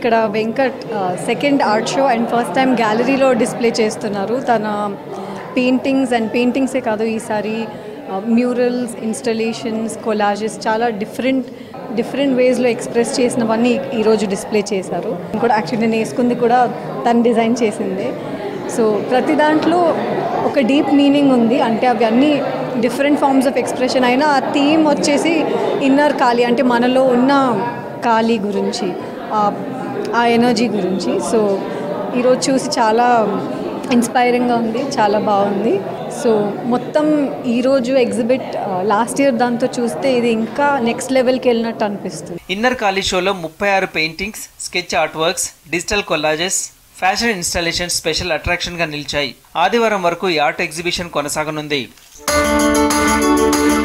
ఇక్కడ Venkat second art show and first time గ్యాలరీలో display చేస్తున్నారు తన పెయింటింగ్స్ అండ్ పెయింటింగ్సే కాదు ఈసారి మ్యూరల్స్ ఇన్స్టలేషన్స్ కొలాజెస్ చాలా డిఫరెంట్ డిఫరెంట్ వేస్లో ఎక్స్ప్రెస్ చేసినవన్నీ ఈరోజు డిస్ప్లే చేశారు కూడా యాక్చువల్లీ నేను వేసుకుంది కూడా తను డిజైన్ చేసిందే సో ప్రతి దాంట్లో ఒక డీప్ మీనింగ్ ఉంది అంటే అవి అన్నీ డిఫరెంట్ ఫార్మ్స్ ఆఫ్ ఎక్స్ప్రెషన్ అయినా ఆ థీమ్ వచ్చేసి ఇన్నర్ ఖాళీ అంటే మనలో ఉన్న ఖాళీ గురించి ఆ- ఆ ఎనర్జీ గురించి సో ఈరోజు చూసి చాలా ఇన్స్పైరింగ్గా ఉంది చాలా బాగుంది సో మొత్తం ఈరోజు ఎగ్జిబిట్ లాస్ట్ ఇయర్ దాంతో చూస్తే ఇది ఇంకా నెక్స్ట్ లెవెల్కి వెళ్ళినట్టు అనిపిస్తుంది ఇన్నర్ ఖాళీ షోలో ముప్పై ఆరు paintings sketch art works digital collages fashion installation special అట్రాక్షన్గా నిలిచాయి ఆదివారం వరకు ఈ ఆర్ట్ ఎగ్జిబిషన్ కొనసాగనుంది